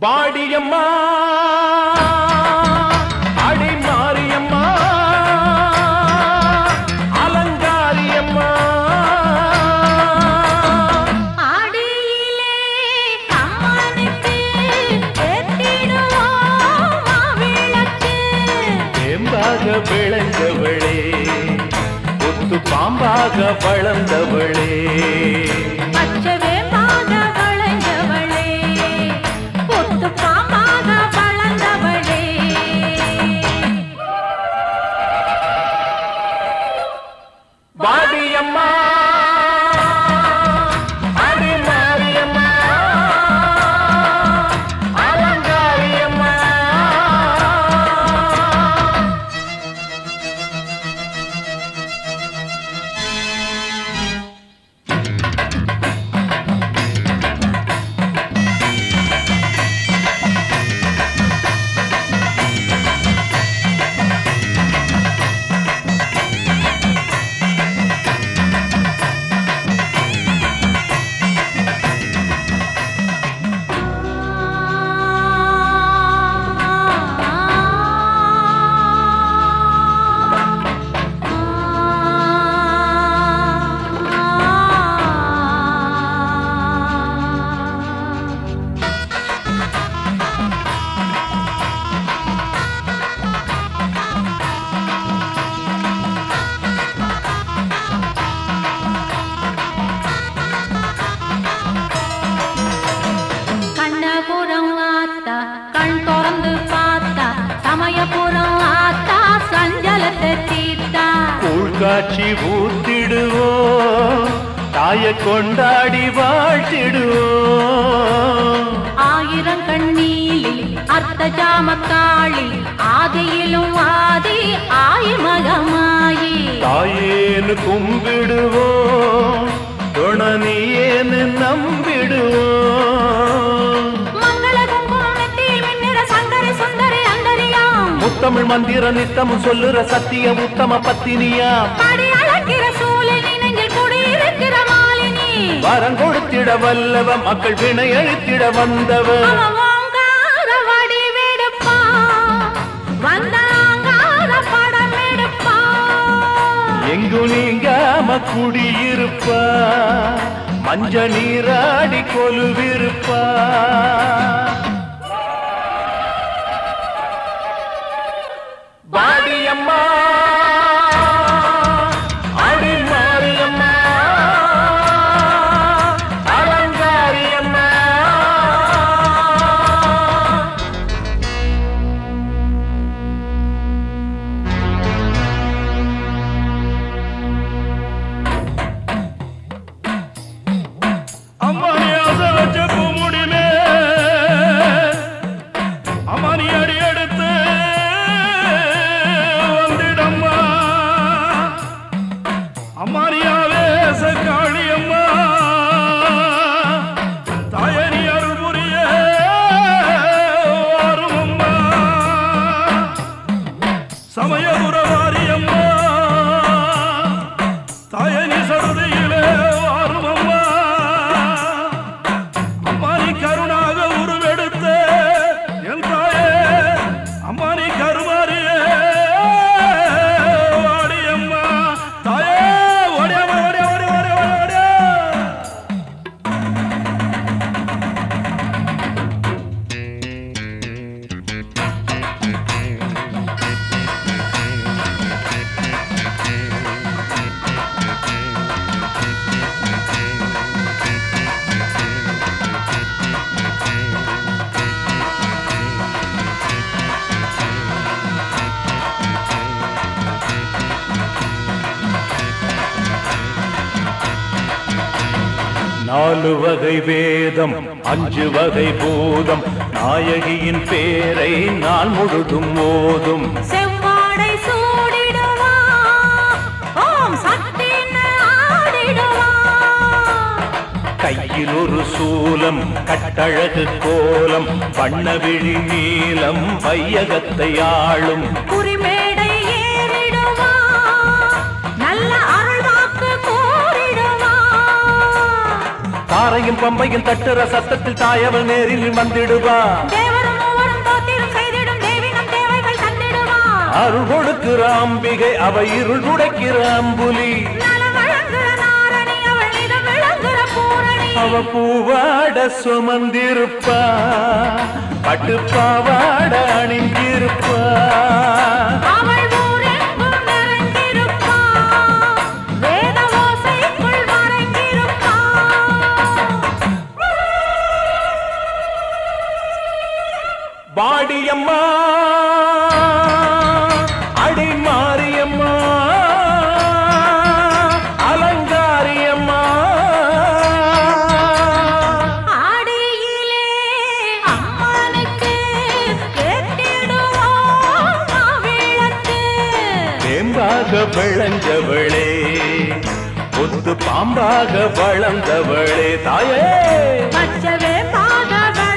பாடியம்மா அடி மாரியம்மா அலங்காரியம்மா ஆடியிலே அம்மனுக்கு ஏற்றிடுவோம் மாவிளக்கு. தேம்பாக விளைந்தவளே கொத்து பாம்பாக வளர்ந்தவளே பச்சை வேம்பாக வளைந்தவளே, பொத்து பாம்பாக வளர்ந்தவளே. பாடியம்மா அடி மாரியம்மா அலங்காரியம்மா கண்ணபுரம் ஆத்தா கண் திறந்து பார்த்தா சமயபுரம் ஆத்தா சஞ்சலத்தை தீர்த்தா கூழ் காட்சி ஊத்திடுவோம் தாய கொண்டாடி வாழ்த்திடுவோம் ஆயிரம் கண்ணீலி அர்த்த ஜாமக்காளி ஆதியிலும் ஆதி ஆயி மகமாயி தாயேன்னு கும்பிடுவோம் துணனியேன்னு நம்பிடுவோம் மங்கள குங்குமம் நெத்தியில் மின்னிற சங்கரி சுந்தரி அந்தரியாம் முத்தமிழ் மந்திர நித்தமும் சொல்லுற சத்திய உத்தம பத்தினியா படி அளக்கிற சூழலி நெஞ்சில் குடியிருக்கிற மாலினி வரம் கொடுத்திட வல்லவ மக்கள் வினை அழித்திட வந்தவ அவன் ஓங்கார வடிவெடுப்பா வந்தாங்கார படம் எடுப்பா எங்கு நீங்காம குடியிருப்பா மஞ்ச நீராடி கொலுவிருப்பா பாடியம்மா அடி மாரியம்மா அலங்காரியம்மா அம்மானி ஆசை வச்ச பூமுடிமே அம்மானி அடி எடுத்து வந்திடம்மா அம்மானியாவே காளி அம்மா தாயனி அருள் புரிய வரும் அம்மா சமயபுரவாரி அம்மா தாயனி சடுதியிலே வரும் அம்மா அம்மானி கருணாக உருவெடுத்த என் தாயே அம்மானி கருமாரியே வாடி அம்மா தாயே ஓடியாமா ஓடியா ஓடி ஓடி ஓடி ஓடியா நாலு வகை வேதம் அஞ்சு வகை பூதம் நாயகியின் பேரை நாள் முழுதும் ஓதும் செவ்வாடை சூடிடுவா ஓம் சக்தின்னு ஆடிடுவா கையில் ஒரு சூலம் கட்டழகு கோலம் வண்ணவிழி நீலம் வையகத்தை ஆளும் குறிமேடை ஏறிடுவா நல்ல அருள்வாக்கு கூறிடுவா தாரையும் பம்பையும் தட்டுற சத்தத்தில் தாயவள் நேரில் வந்திடுவா தேவரும் மூவரும் தோத்திரும் செய்திடும் தேவினம் தேவைகள் தந்திடுவான் அருள் கொடுக்கிற அம்பிகை அவ இருள் உடைக்கிற அம்புலி நலம் வழங்குற நாரணி அவள் நிலம் விளங்குற பூரணி அவ பூவாட சுமந்திருப்பா பட்டு பாவாட அணிஞ்சிருப்பா அவள் ஊரெங்கும் நிறைந்திருப்பாள் வேத ஓசைக்குள் மறைந்திருப்பாள் வாடியம்மா அடி மாரியம்மா அலங்காரியம்மா ஆடியிலே அம்மனுக்கு ஏற்றிடுவோம் மாவிளக்கு. தேம்பாக விளைஞ்சவளே ஒத்து பாம்பாக வளர்ந்தவளே தாயே பச்சவே பாக